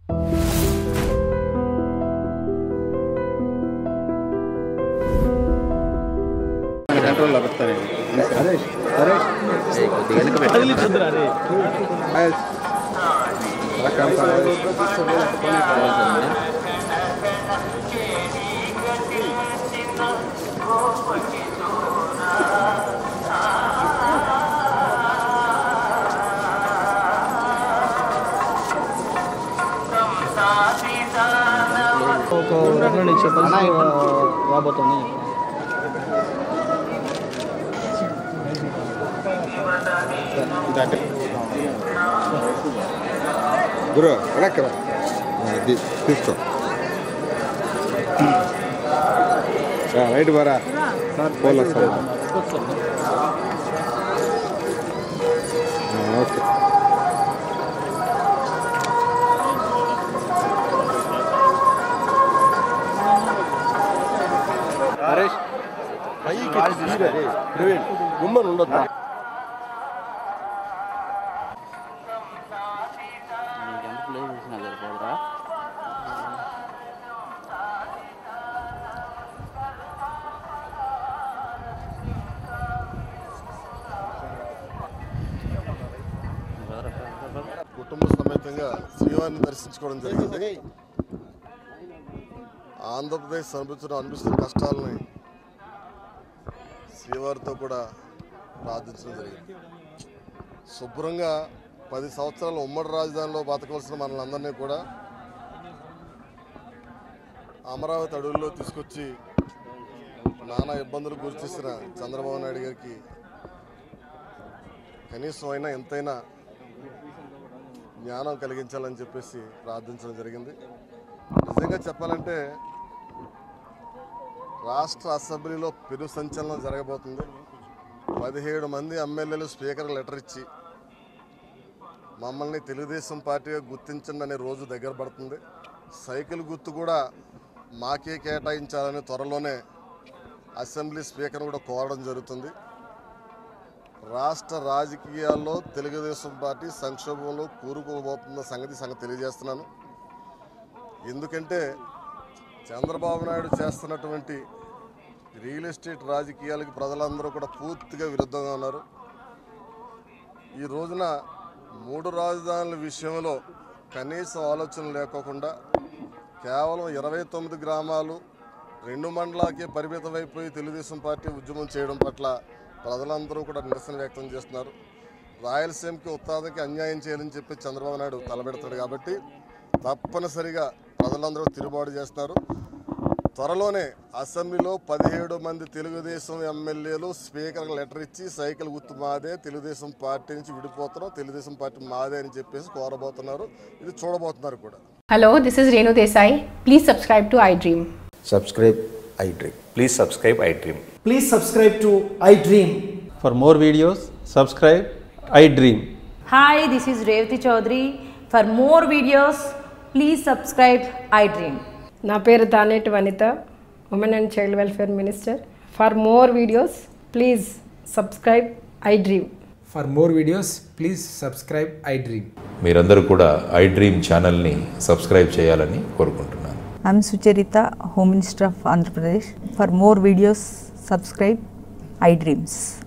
కంట్రోల్లో పెడతాను సరే సరే కొద్దిగా వెనక పెట్టండి. మహేష్. అలా కాదు సార్. ఒక రెండు నుంచి చెప్పాల్సి రాబోతుంది ఇదంటే. గురు వెనక్కి రా. అది తీసుకో రా, రైట్ బారా పోలా సార్ ఓకే హరీష్ ప్రవీణ్ గుమ్మని ఉండొద్దు ఎంత ప్లే చేసినా సరిపోదురా కుటుంబ సమేతంగా శ్రీవారిని దర్శించుకోవడం జరిగింది ఆంధ్రప్రదేశ్ అనిపిస్తున్న అనిపిస్తున్న కష్టాలని శ్రీవారితో కూడా ప్రార్థించడం జరిగింది శుభ్రంగా పది సంవత్సరాలు ఉమ్మడి రాజధానిలో బతకవలసిన మనల్ని అందరినీ కూడా అమరావతి అడవుల్లో తీసుకొచ్చి నానా ఇబ్బందులు గురిచేసిన చంద్రబాబు నాయుడు గారికి కనీసం అయినా ఎంతైనా జ్ఞానం కలిగించాలని చెప్పేసి ప్రార్థించడం జరిగింది నిజంగా చెప్పాలంటే రాష్ట్ర అసెంబ్లీలో పెను సంచలనం జరగబోతుంది పదిహేడు మంది ఎమ్మెల్యేలు స్పీకర్ లెటర్ ఇచ్చి మమ్మల్ని తెలుగుదేశం పార్టీగా గుర్తించండి అనే రోజు దగ్గర పడుతుంది సైకిల్ గుర్తు కూడా మాకే కేటాయించాలని త్వరలోనే అసెంబ్లీ స్పీకర్ కూడా కోరడం జరుగుతుంది రాష్ట్ర రాజకీయాల్లో తెలుగుదేశం పార్టీ సంక్షోభంలో కూరుకోబోతున్న సంగతి సంగతి తెలియజేస్తున్నాను ఎందుకంటే చంద్రబాబు నాయుడు చేస్తున్నటువంటి రియల్ ఎస్టేట్ రాజకీయాలకి ప్రజలందరూ కూడా పూర్తిగా విరుద్ధంగా ఉన్నారు ఈ రోజున మూడు రాజధానుల విషయంలో కనీస ఆలోచన లేకోకుండా కేవలం ఇరవై తొమ్మిది గ్రామాలు రెండు మండలాకే పరిమితమైపోయి తెలుగుదేశం పార్టీ ఉద్యమం చేయడం పట్ల ప్రజలందరూ కూడా నిరసన వ్యక్తం చేస్తున్నారు రాయలసీమకి ఉత్తాదకి అన్యాయం చేయాలని చెప్పి చంద్రబాబు నాయుడు తలబెడతాడు కాబట్టి తప్పనిసరిగా ప్రజలందరూ తిరుగుబాటు చేస్తున్నారు త్వరలోనే అసెంబ్లీలో పదిహేడు మంది తెలుగుదేశం ఎమ్మెల్యేలు స్పీకర్కి లెటర్ ఇచ్చి సైకిల్ గుర్తు మాదే తెలుగుదేశం పార్టీ నుంచి విడిపోతున్నాం తెలుగుదేశం పార్టీ మాదే అని చెప్పేసి కోరబోతున్నారు ఇది చూడబోతున్నారు కూడా Hello, this is Renu Desai. Please subscribe to iDream. subscribe iDream. Please subscribe iDream. Please subscribe to iDream For more videos, subscribe I Dream. Hi, this is Revati Chaudhary. For more videos, please subscribe iDream. నా పేరు Taneti Vanitha women and child welfare minister for more videos please subscribe iDream for more videos please subscribe iDream మీరందరూ కూడా I dream ఛానల్ని subscribe చేయాలని కోరుకుంటున్నాను I'm Sucharita, Home Minister of Andhra Pradesh. For more videos, subscribe iDreams.